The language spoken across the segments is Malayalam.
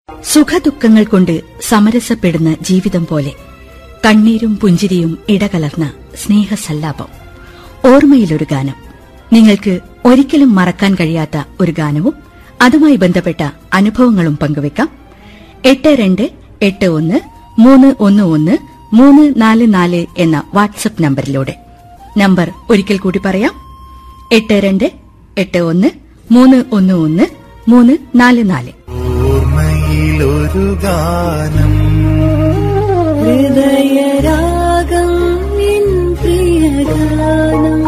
സുഖദുഃഖങ്ങൾ കൊണ്ട് സമരസപ്പെടുന്ന ജീവിതം പോലെ കണ്ണീരും പുഞ്ചിരിയും ഇടകലർന്ന സ്നേഹസല്ലാപം ഓർമ്മയിലൊരു ഗാനം നിങ്ങൾക്ക് ഒരിക്കലും മറക്കാൻ കഴിയാത്ത ഒരു ഗാനവും അതുമായി ബന്ധപ്പെട്ട അനുഭവങ്ങളും പങ്കുവെക്കാം എട്ട് രണ്ട് എട്ട് ഒന്ന് മൂന്ന് ഒന്ന് ഒന്ന് മൂന്ന് നാല് നാല് എന്ന വാട്സപ്പ് നമ്പറിലൂടെ നമ്പർ ഒരിക്കൽ കൂടി പറയാം എട്ട് രണ്ട് എട്ട് ഒന്ന് മൂന്ന് ഒന്ന് ഒന്ന് മൂന്ന് നാല് നാല് ഓർമ്മയിലൊരു ഗാനം ഹൃദയരാഗം നിൻ പ്രിയഗാനം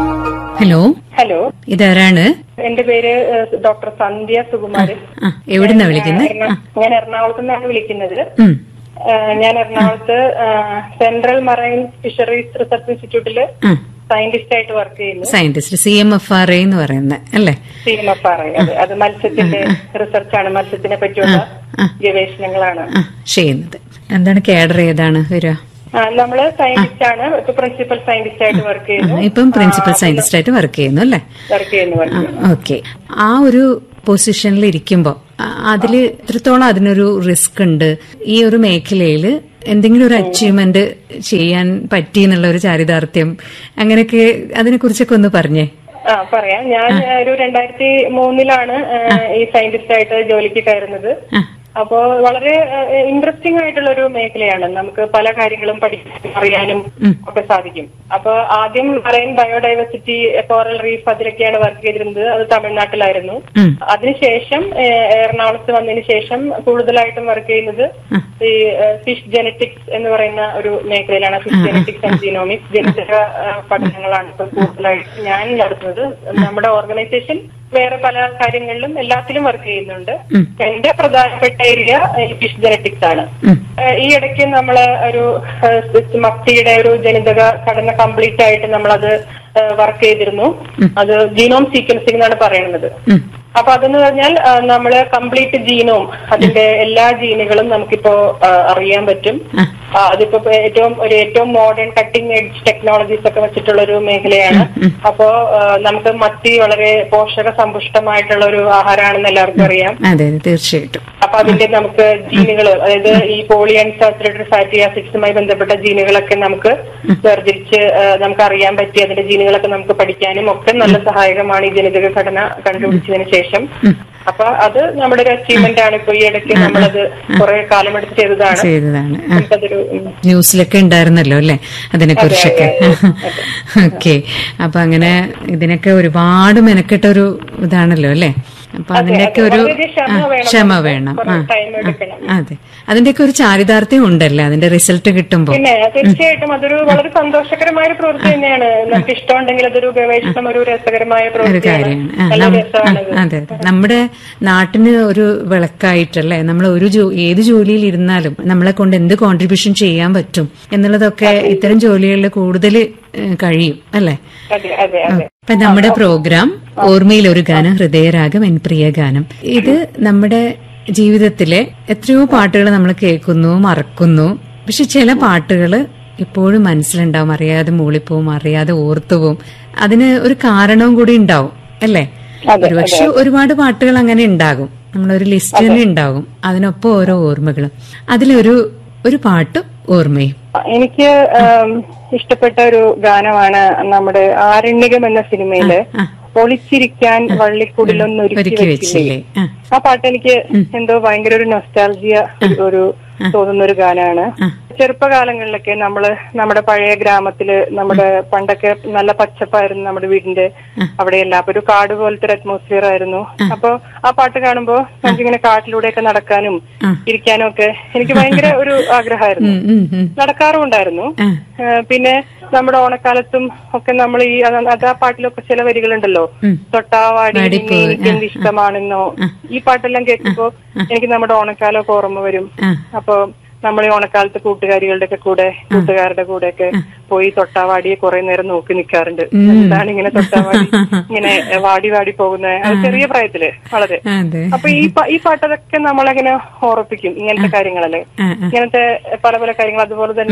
ഹലോ ഹലോ ഇതാരാണ് എന്റെ പേര് ഏഹ്, ഡോക്ടർ സന്ധ്യ സുകുമാരൻ ആ എവിടുന്നാ വിളിക്കുന്നത് എറണാ- ഞാൻ എറണാകുളത്ത് നിന്നാണ് വിളിക്കുന്നത് ഉം ഏഹ്, ഞാൻ എറണാകുളത്ത് ഏഹ്, സെൻട്രൽ മറൈൻ ഫിഷറീസ് റിസർച്ച് ഇൻസ്റ്റിറ്റ്യൂട്ടില് ആ സയന്റിസ്റ്റ് ആയിട്ട് വർക്ക് ചെയ്യുന്നു scientist C M F R എന്ന് പറയുന്നത് അല്ലേ സി എം എഫ് ആർ അത് അത് മത്സ്യത്തിന്റെ റിസർച്ചാണ് മത്സ്യത്തിനെ പറ്റിയുള്ള ആ. ഗവേഷണങ്ങളാണ് ആ ചെയ്യുന്നത് എന്താണ് കേഡർ ഏതാണ് വരിക ആ, നമ്മള് സയന്റിസ്റ്റ് ആണ് ഇപ്പൊ പ്രിൻസിപ്പൽ സയന്റിസ്റ്റ് ആയിട്ട് വർക്ക് ആ, ചെയ്യുന്നു ഇപ്പം പ്രിൻസിപ്പൽ സയന്റിസ്റ്റ് ആയിട്ട് വർക്ക് ചെയ്യുന്നു അല്ലേ വർക്ക് ചെയ്യുന്നു work ചെയ്യുന്നു. ഓക്കെ ആ ഒരു പൊസിഷനിൽ ഇരിക്കുമ്പോൾ അതിൽ എത്രത്തോളം അതിനൊരു റിസ്ക് ഉണ്ട് ഈ ഒരു മേഖലയിൽ എന്തെങ്കിലും ഒരു അച്ചീവ്മെന്റ് ചെയ്യാൻ പറ്റി എന്നുള്ള ഒരു ചാരിതാർത്ഥ്യം അങ്ങനെയൊക്കെ അതിനെ കുറിച്ചൊക്കെ ഒന്ന് പറഞ്ഞേ ആ പറയാം ഞാൻ ഒരു രണ്ടായിരത്തി മൂന്നിലാണ് ഈ സയന്റിസ്റ്റ് ആയിട്ട് ജോലിക്ക് കയറുന്നത് ആ. അപ്പോ വളരെ ഇൻട്രസ്റ്റിംഗ് ആയിട്ടുള്ള ഒരു മേഖലയാണ് നമുക്ക് പല കാര്യങ്ങളും പഠിക്കാനും അറിയാനും ഒക്കെ സാധിക്കും അപ്പൊ ആദ്യം മറൈൻ ബയോഡൈവേഴ്സിറ്റി കോറൽ റീഫ് അതിലൊക്കെയാണ് വർക്ക് ചെയ്തിരുന്നത് അത് തമിഴ്നാട്ടിലായിരുന്നു ഉം. അതിനുശേഷം ഏഹ്, എറണാകുളത്ത് വന്നതിന് ശേഷം കൂടുതലായിട്ടും വർക്ക് ചെയ്യുന്നത് ഈ ഫിഷ് ജെനറ്റിക്സ് എന്ന് പറയുന്ന ഒരു മേഖലയിലാണ് ഫിഷ് ജെനറ്റിക്സ് ആൻഡ് ജീനോമിക്സ് ജനിതക ഏഹ്, പഠനങ്ങളാണ് ഇപ്പൊ കൂടുതലായിട്ട് ഞാൻ നടത്തുന്നത് നമ്മുടെ ഓർഗനൈസേഷൻ വേറെ പല കാര്യങ്ങളിലും എല്ലാത്തിലും വർക്ക് ചെയ്യുന്നുണ്ട് എന്റെ പ്രധാനപ്പെട്ട ഏരിയ ഈ ഫിഷ് ജെനറ്റിക്സ് ആണ് ഏഹ്, ഈ ഇടയ്ക്ക് നമ്മള് ഒരു ഏഹ്, മത്തിയുടെ ഒരു ജനിതക ഘടന കംപ്ലീറ്റ് ആയിട്ട് നമ്മളത് വർക്ക് ചെയ്തിരുന്നു അത് ജീനോം സീക്വൻസിംഗ് എന്നാണ് പറയുന്നത് അപ്പൊ അതെന്ന് പറഞ്ഞാൽ ആ, നമ്മള് കംപ്ലീറ്റ് ജീനോം അതിന്റെ എല്ലാ ജീനുകളും നമുക്കിപ്പോ ആ, അറിയാൻ പറ്റും ആ, അതിപ്പോ ഇപ്പൊ ഏറ്റവും ഒരു ഏറ്റവും മോഡേൺ കട്ടിംഗ് എഡ്ജ് ടെക്നോളജീസ് ഒക്കെ വെച്ചിട്ടുള്ള ഒരു മേഖലയാണ് അപ്പോ ആ, നമുക്ക് മത്തി വളരെ പോഷക സമ്പുഷ്ടമായിട്ടുള്ള ഒരു ആഹാരമാണെന്ന് എല്ലാവർക്കും അറിയാം അതെ അതെ തീർച്ചയായിട്ടും അപ്പൊ അതിന്റെ നമുക്ക് ജീനുകൾ അതായത് ഈ പോളി അൺസാച്ചുറേറ്റഡ് ഫാറ്റി ആസിഡ്സുമായി ബന്ധപ്പെട്ട ജീനുകളൊക്കെ നമുക്ക് വേർതിരിച്ച് ആ, നമുക്ക് അറിയാൻ പറ്റി അതിന്റെ ജീനുകളൊക്കെ നമുക്ക് പഠിക്കാനും ഒക്കെ നല്ല സഹായകമാണ് ഈ ജനിതക ഘടന കണ്ടുപിടിച്ചതിന് ശേഷം അപ്പൊ അത് നമ്മുടെ ഒരു അച്ചീവ്മെന്റ് ആണ് ഇപ്പൊ ഈ ഇടയ്ക്ക് നമ്മളത് കുറെ കാലമെടുത്ത് ചെയ്തതാണ് ചെയ്തതാണ് ആ. നമുക്കതൊരു ഉം, ന്യൂസിലൊക്കെ ഉണ്ടായിരുന്നല്ലോ അല്ലേ അതിനെ കുറിച്ചൊക്കെ അതെ, അതെ, ഓക്കെ അപ്പൊ അങ്ങനെ ഇതിനൊക്കെ ഒരുപാട് മെനക്കെട്ട ഒരു ഇതാണല്ലോ അല്ലേ അപ്പൊ അതെ, അതിന്റെയൊക്കെ അതെ. ഒരു വളരെയധികം ക്ഷമ ആ, വേണം ക്ഷമ നമുക്ക്. വേണം കുറെ ആ time എടുക്കണം. ആ, അതെ അതിന്റെയൊക്കെ ഒരു ചാരിതാർത്ഥ്യം ഉണ്ടല്ലേ അതിന്റെ റിസൾട്ട് കിട്ടുമ്പോ പിന്നെ തീർച്ചയായിട്ടും അതൊരു വളരെ സന്തോഷകരമായ ഒരു പ്രവൃത്തി തന്നെയാണ് നമുക്ക് ഇഷ്ടമുണ്ടെങ്കിൽ അതൊരു ഗവേഷണം ഒരു രസകരമായ ഒരു പ്രവൃത്തിയാണ് കാര്യമാണ് ആ, നല്ല നം- രസമാണത് ആ, അതെ അതെ നമ്മുടെ നാട്ടിന് ഒരു വിളക്കായിട്ടല്ലേ നമ്മൾ ഒരു ജോ- ഏത് ജോലിയിൽ ഇരുന്നാലും നമ്മളെ കൊണ്ട് എന്ത് കോൺട്രിബ്യൂഷൻ ചെയ്യാൻ പറ്റും എന്നുള്ളതൊക്കെ ഇത്തരം ജോലികളിൽ കൂടുതൽ കഴിയും അല്ലേ അതെ അതെ അതെ അപ്പൊ നമ്മുടെ പ്രോഗ്രാം ഓർമ്മയിൽ ഒരു ഗാനം ഹൃദയരാഗം എൻ പ്രിയ ഗാനം ഇത് നമ്മുടെ ജീവിതത്തിലെ എത്രയോ പാട്ടുകൾ നമ്മൾ കേൾക്കുന്നു മറക്കുന്നു പക്ഷെ ചില പാട്ടുകൾ ഇപ്പോഴും മനസ്സിലുണ്ടാവും അറിയാതെ മൂളിപ്പോവും അറിയാതെ ഓർത്തുപോവും അതിന് ഒരു കാരണവും കൂടി ഉണ്ടാവും അല്ലേ ഒരുപക്ഷെ ഒരുപാട് പാട്ടുകൾ അങ്ങനെ ഉണ്ടാകും നമ്മളൊരു ലിസ്റ്റ് തന്നെ ഉണ്ടാകും അതിനൊപ്പം ഓരോ ഓർമ്മകളും അതിലൊരു ഒരു പാട്ട് ഓർമ്മയും എനിക്ക് ആം, ഇഷ്ടപ്പെട്ട ഒരു ഗാനമാണ് നമ്മുടെ ആരണ്യകം എന്ന സിനിമയില് ആ. ഒളിച്ചിരിക്കാൻ വള്ളിക്കുടിലൊന്ന് ഒരുക്കി ഒരുക്കി വെച്ചില്ലേ വെച്ചില്ലേ ആ ആ പാട്ട് എനിക്ക് എന്തോ ഭയങ്കര ഒരു നൊസ്റ്റാൾജിയ ഒരു തോന്നുന്ന ഒരു ഗാനമാണ് ചെറുപ്പകാലങ്ങളിലൊക്കെ നമ്മള് നമ്മുടെ പഴയ ഗ്രാമത്തില് നമ്മുടെ പണ്ടൊക്കെ നല്ല പച്ചപ്പായിരുന്നു നമ്മുടെ വീടിന്റെ അവിടെയല്ല അപ്പൊ ഒരു കാട് പോലത്തെ ഒരു അറ്റ്മോസ്ഫിയർ ആയിരുന്നു അപ്പൊ ആ പാട്ട് കാണുമ്പോ നമുക്കിങ്ങനെ കാട്ടിലൂടെയൊക്കെ നടക്കാനും ഇരിക്കാനും ഒക്കെ എനിക്ക് ഭയങ്കര ഒരു ആഗ്രഹമായിരുന്നു ഉം, ഉം, ഉം. നടക്കാറും ഉണ്ടായിരുന്നു ആ. ഏഹ് പിന്നെ നമ്മുടെ ഓണക്കാലത്തും ഒക്കെ നമ്മൾ ഈ അത് അത് ആ പാട്ടിലൊക്കെ ചില വരികളുണ്ടല്ലോ തൊട്ടാവാടി വാടിപ്പോ, നിന്നെ എനിക്ക് എന്ത് ഇഷ്ടമാണെന്നോ ഈ പാട്ടെല്ലാം കേൾക്കുമ്പോ എനിക്ക് നമ്മുടെ ഓണക്കാലമൊക്കെ ഓർമ്മ വരും ആ. അപ്പൊ നമ്മൾ ഈ ഓണക്കാലത്ത് കൂട്ടുകാരികളുടെ ഒക്കെ കൂടെ കൂട്ടുകാരുടെ കൂടെ ഒക്കെ പോയി തൊട്ടാവാടിയെ കുറെ നേരം നോക്കി നിൽക്കാറുണ്ട് എന്താണ് ഇങ്ങനെ തൊട്ടാവാടി ഇങ്ങനെ വാടി വാടി പോകുന്നത് അത് ചെറിയ പ്രായത്തില് വളരെ അതെ അപ്പൊ ഈ പ- ഈ പാട്ടതൊക്കെ നമ്മളെങ്ങനെ ഓർപ്പിക്കും ഇങ്ങനത്തെ കാര്യങ്ങളല്ലേ ആ, ആ. ഇങ്ങനത്തെ പല പല കാര്യങ്ങൾ അതുപോലെ തന്നെ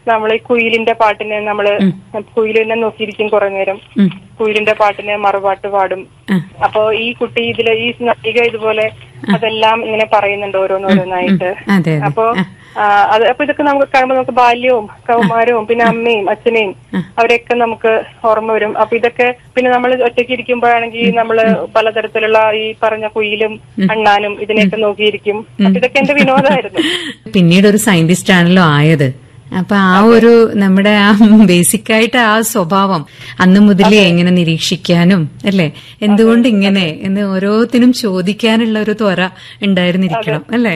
നമ്മൾ ഈ കുയിലിന്റെ പാട്ടിനെ നമ്മള് കുയിലിനെ നോക്കിയിരിക്കും കുറെ നേരം ഉം. കുയിലിന്റെ പാട്ടിനെ മറുപാട്ട് പാടും ആ. അപ്പൊ ഈ കുട്ടി ഇതില് ഈ നായിക ഇതുപോലെ അതെല്ലാം ഇങ്ങനെ പറയുന്നുണ്ട് ഓരോന്നോരോന്നായിട്ട് അതെ അതെ അപ്പൊ ആ, അത് അപ്പൊ ഇതൊക്കെ നമുക്ക് കാണുമ്പോൾ നമുക്ക് ബാല്യവും കൗമാരവും പിന്നെ അമ്മയും അച്ഛനെയും അവരെയൊക്കെ നമുക്ക് ഓർമ്മ വരും അപ്പൊ ഇതൊക്കെ പിന്നെ നമ്മൾ ഒറ്റയ്ക്ക് ഇരിക്കുമ്പോഴാണെങ്കിൽ നമ്മള് പലതരത്തിലുള്ള ഈ പറഞ്ഞ കുയിലും അണ്ണാനും ഇതിനെയൊക്കെ നോക്കിയിരിക്കും അപ്പൊ ഇതൊക്കെ എന്റെ വിനോദമായിരുന്നു പിന്നീട് ഒരു സയന്റിസ്റ്റ് ആണല്ലോ ആയത് അപ്പൊ ആ ഒരു നമ്മുടെ ആ ബേസിക് ആയിട്ട് ആ സ്വഭാവം അന്ന് മുതലേ എങ്ങനെ നിരീക്ഷിക്കാനും അല്ലേ എന്തുകൊണ്ട് ഇങ്ങനെ എന്ന് ഓരോത്തിനും ചോദിക്കാനുള്ള ഒരു ത്വര ഉണ്ടായിരുന്നിരിക്കണം അല്ലേ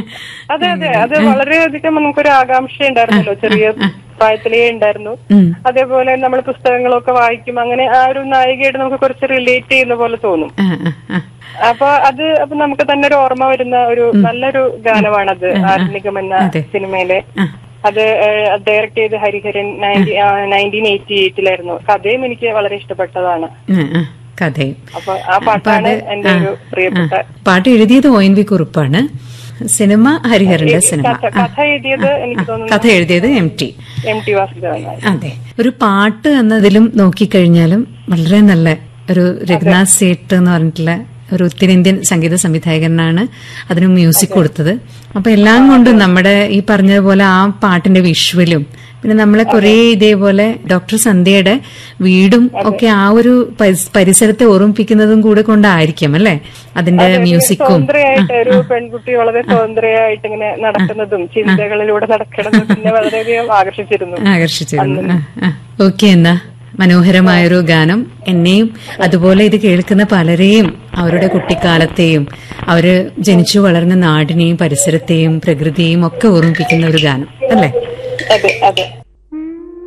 അതെ അതെ അത് വളരെയധികം നമുക്കൊരു ആകാംക്ഷ ഉണ്ടായിരുന്നല്ലോ ചെറിയ പ്രായത്തിലേ ഉണ്ടായിരുന്നു ഉം. അതേപോലെ നമ്മൾ പുസ്തകങ്ങളൊക്കെ വായിക്കും അങ്ങനെ ആ ഒരു നായികയായിട്ട് നമുക്ക് കുറച്ച് റിലേറ്റ് ചെയ്യുന്ന പോലെ തോന്നും ആ, ആ, ആ. അപ്പൊ അത് അപ്പൊ നമുക്ക് തന്നെ ഒരു ഓർമ്മ വരുന്ന ഒരു നല്ലൊരു ഗാനമാണത് ആത്മികം എന്ന അതെ. സിനിമയിലെ ആ. അത് ഡയറക്ട് ചെയ്ത് ഹരിഹരൻ നയൻറ്റീൻ എയ്റ്റി എയ്റ്റിലായിരുന്നു കഥയും എനിക്ക് വളരെ ഇഷ്ടപ്പെട്ടതാണ് ആ, ആ. കഥയും അപ്പൊ ആ പാട്ടാണ് എന്റെ ഒരു പ്രിയപ്പെട്ട പാട്ട് എഴുതിയത് ഒ എൻ വി കുറുപ്പാണ് സിനിമ ഹരിഹരന്റെ സിനിമ കഥ കഥ എഴുതിയത് എനിക്ക് തോന്നുന്നു കഥ എഴുതിയത് എം ടി എം ടി വാസുദേവനാണ് അതെ ഒരു പാട്ട് എന്നതിലും നോക്കിക്കഴിഞ്ഞാലും വളരെ നല്ല ഒരു രഘുനാഥ് സേട്ട് എന്ന് പറഞ്ഞിട്ടുള്ള ഒരു ഉത്തരേന്ത്യൻ സംഗീത സംവിധായകനാണ് അതിന് മ്യൂസിക് കൊടുത്തത് അപ്പൊ എല്ലാം കൊണ്ടും നമ്മുടെ ഈ പറഞ്ഞതുപോലെ ആ പാട്ടിന്റെ വിഷ്വലും പിന്നെ നമ്മളെ കുറെ ഇതേപോലെ ഡോക്ടർ സന്ധ്യയുടെ വീടും ഒക്കെ ആ ഒരു പരിസ്- പരിസരത്തെ ഓർമ്മിപ്പിക്കുന്നതും കൂടെ കൊണ്ടായിരിക്കും അല്ലെ അതിന്റെ മ്യൂസിക്കും സ്വതന്ത്രയായിട്ട് ഒരു പെൺകുട്ടി വളരെ സ്വതന്ത്രയായിട്ട് ഇങ്ങനെ നടക്കുന്നതും ചിന്തകളിലൂടെ നടക്കുന്നതും പിന്നെ വളരെയധികം ആകർഷിച്ചിരുന്നു ആകർഷിച്ചിരുന്നു ഓക്കെ എന്നാ മനോഹരമായൊരു ഗാനം എന്നെയും അതുപോലെ ഇത് കേൾക്കുന്ന പലരെയും അവരുടെ കുട്ടിക്കാലത്തെയും അവര് ജനിച്ചു വളർന്ന നാടിനെയും പരിസരത്തെയും പ്രകൃതിയെയും ഒക്കെ ഓർമ്മിപ്പിക്കുന്ന ഒരു ഗാനം അല്ലേ അതെ അതെ